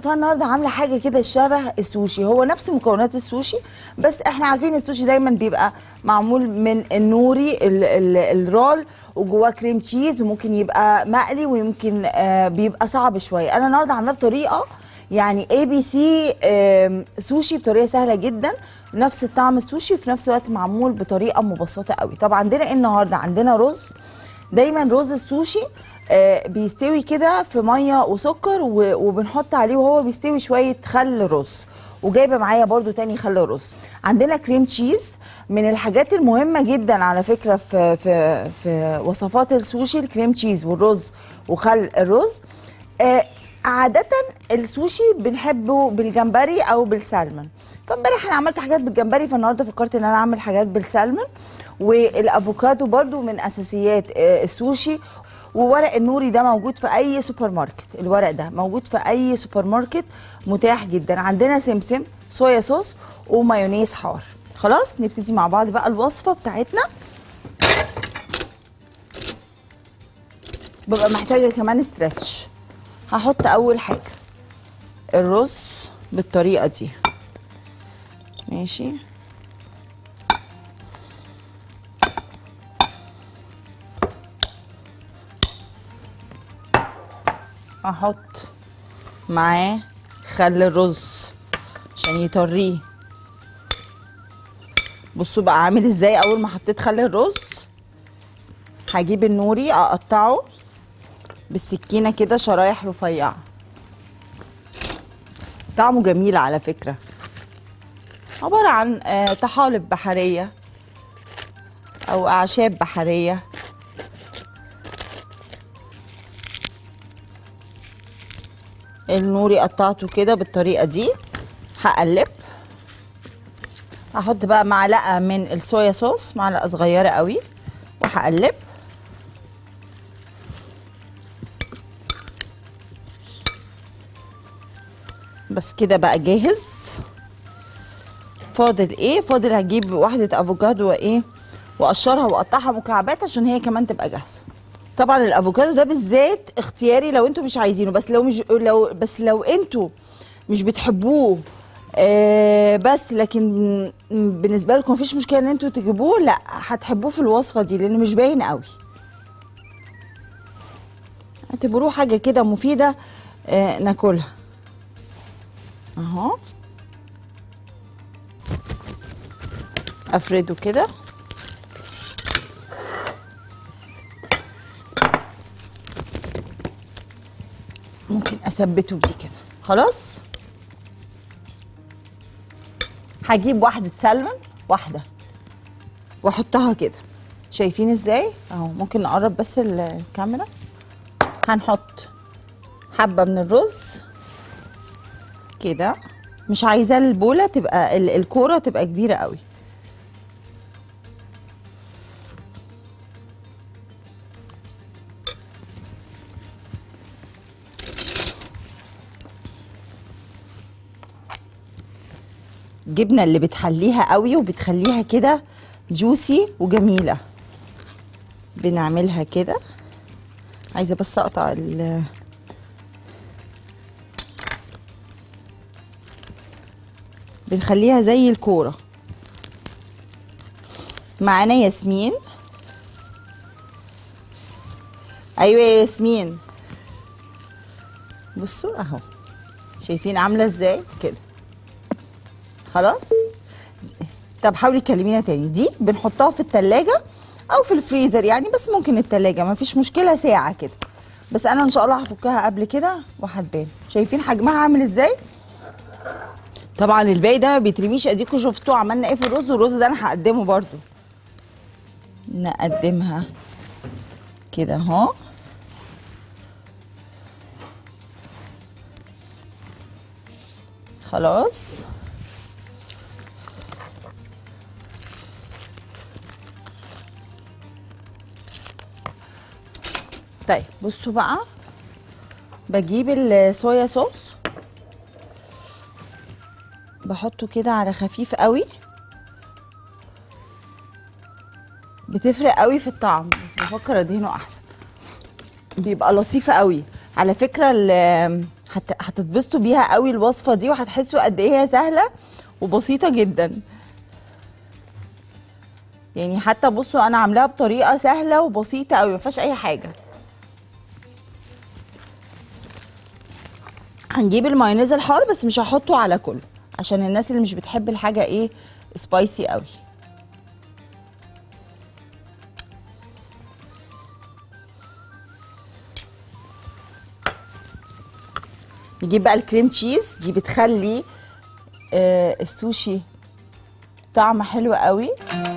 فالنهارده عامله حاجه كده شبه السوشي هو نفس مكونات السوشي بس احنا عارفين السوشي دايما بيبقى معمول من النوري ال ال الرول وجواه كريم تشيز وممكن يبقى مقلي ويمكن آه بيبقى صعب شويه انا النهارده عاملاه بطريقه يعني اي بي سي سوشي بطريقه سهله جدا نفس الطعم السوشي وفي نفس الوقت معمول بطريقه مبسطه قوي طب عندنا ايه النهارده عندنا رز دايما رز السوشي آه، بيستوي كده في ميه وسكر و- وبنحط عليه وهو بيستوي شويه خل رز وجايبه معايا برضو تاني خل رز عندنا كريم تشيز من الحاجات المهمه جدا على فكره في في في وصفات السوشي الكريم تشيز والرز وخل الرز آه، عادة السوشي بنحبه بالجمبري او بالسلمون فامبارح انا عملت حاجات بالجمبري فالنهارده فكرت ان انا اعمل حاجات بالسلمون والافوكادو برضو من اساسيات آه، السوشي وورق النوري ده موجود في اي سوبر ماركت الورق ده موجود في اي سوبر ماركت متاح جدا عندنا سمسم صويا صوص ومايونيز حار خلاص نبتدي مع بعض بقى الوصفه بتاعتنا ببقى محتاجه كمان ستريتش هحط اول حاجه الرز بالطريقه دي ماشي هحط معاه خل الرز عشان يطريه بصوا بقى عامل ازاي اول ما حطيت خل الرز هجيب النوري اقطعه بالسكينه كده شرايح رفيعه طعمه جميل على فكره عباره عن آه، طحالب بحريه او اعشاب بحريه النوري قطعته كده بالطريقه دي هقلب هحط بقى معلقه من الصويا صوص معلقه صغيره قوي وهقلب بس كده بقى جاهز فاضل ايه فاضل هجيب واحده افوكادو وايه واقشرها واقطعها مكعبات عشان هي كمان تبقى جاهزه طبعا الافوكادو ده بالذات اختياري لو انتوا مش عايزينه بس لو مش لو بس لو انتوا مش بتحبوه آه بس لكن بالنسبه لكم مفيش مشكله ان انتوا تجيبوه لا هتحبوه في الوصفه دي لانه مش باين قوي اعتبروه حاجه كده مفيده آه ناكلها اهو افرده كده ممكن اثبته بدي كده خلاص هجيب واحدة سلمون واحدة واحطها كده شايفين ازاي اهو ممكن نقرب بس الكاميرا هنحط حبة من الرز كده مش عايزاه البولة تبقى ال- الكورة تبقى كبيرة قوي جبنه اللي بتحليها قوي وبتخليها كده جوسي وجميله بنعملها كده عايزه بس اقطع ال بنخليها زي الكوره معانا ياسمين ايوه يا ياسمين بصوا اهو شايفين عامله ازاي كده خلاص طب حاولي تكلمينا تاني دي بنحطها في التلاجة او في الفريزر يعني بس ممكن التلاجة ما فيش مشكلة ساعة كده بس انا ان شاء الله هفكها قبل كده وهتبان شايفين حجمها عامل ازاي طبعا الباقي ده ما بيترميش اديكوا شفتوه عملنا ايه في الرز والرز ده انا هقدمه برضو نقدمها كده اهو خلاص طيب بصوا بقى بجيب الصويا صوص بحطه كده على خفيف قوي بتفرق قوي في الطعم بس بفكر ادهنه احسن بيبقى لطيفه قوي على فكره ال- هت- هتتبسطوا بيها قوي الوصفه دي وهتحسوا قد ايه هي سهله وبسيطه جدا يعني حتى بصوا انا عاملاها بطريقه سهله وبسيطه قوي ما فيهاش اي حاجه هنجيب المايونيز الحار بس مش هحطه على كله عشان الناس اللي مش بتحب الحاجه ايه سبايسي قوي نجيب بقى الكريم تشيز دي بتخلي آه السوشي طعم حلو قوي